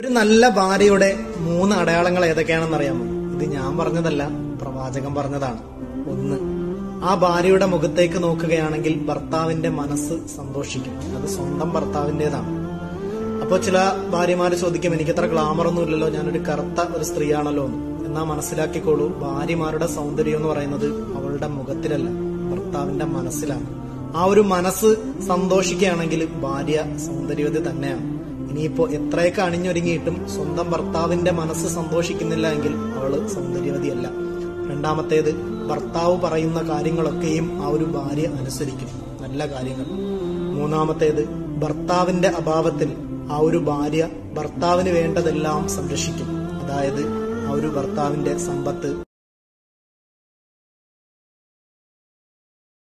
ഒരു നല്ല ഭാര്യയുടെ മൂന്ന് അടയാളങ്ങൾ ഏതൊക്കെയാണെന്ന് അറിയാമോ ഇത് ഞാൻ പറഞ്ഞതല്ല പ്രവാചകൻ പറഞ്ഞതാണ് ഒന്ന് ആ ഭാര്യയുടെ മുഖത്തേക്ക് നോക്കുകയാണെങ്കിൽ ഭർത്താവിന്റെ മനസ്സ് സന്തോഷിക്കും അത് സ്വന്തം ഭർത്താവിന്റേതാണ് അപ്പോൾ ചില ഭാര്യമാര് ചോദിക്കും എനിക്ക് അത്ര ഗ്ലാമർ ഒന്നും ഇല്ലല്ലോ ഞാനൊരു കറുത്ത ഒരു സ്ത്രീയാണല്ലോ എന്ന് എന്നാ മനസ്സിലാക്കിക്കോളൂ ഭാര്യമാരുടെ സൗന്ദര്യം എന്ന് പറയുന്നത് അവളുടെ മുഖത്തിലല്ല ഭർത്താവിന്റെ മനസ്സിലാണ് ആ ഒരു മനസ്സ് സന്തോഷിക്കുകയാണെങ്കിൽ ഭാര്യ സൗന്ദര്യവതി തന്നെയാണ് ഇനിയിപ്പോ എത്രയൊക്കെ അണിഞ്ഞൊരുങ്ങിയിട്ടും സ്വന്തം ഭർത്താവിന്റെ മനസ്സ് സന്തോഷിക്കുന്നില്ല എങ്കിൽ അവള് സൗന്ദര്യവതിയല്ല രണ്ടാമത്തേത് ഭർത്താവ് പറയുന്ന കാര്യങ്ങളൊക്കെയും ആ ഒരു ഭാര്യ അനുസരിക്കും നല്ല കാര്യങ്ങൾ മൂന്നാമത്തേത് ഭർത്താവിന്റെ അഭാവത്തിൽ ആ ഒരു ഭാര്യ ഭർത്താവിന് വേണ്ടതെല്ലാം സംരക്ഷിക്കും അതായത് ആ ഒരു ഭർത്താവിന്റെ സമ്പത്ത്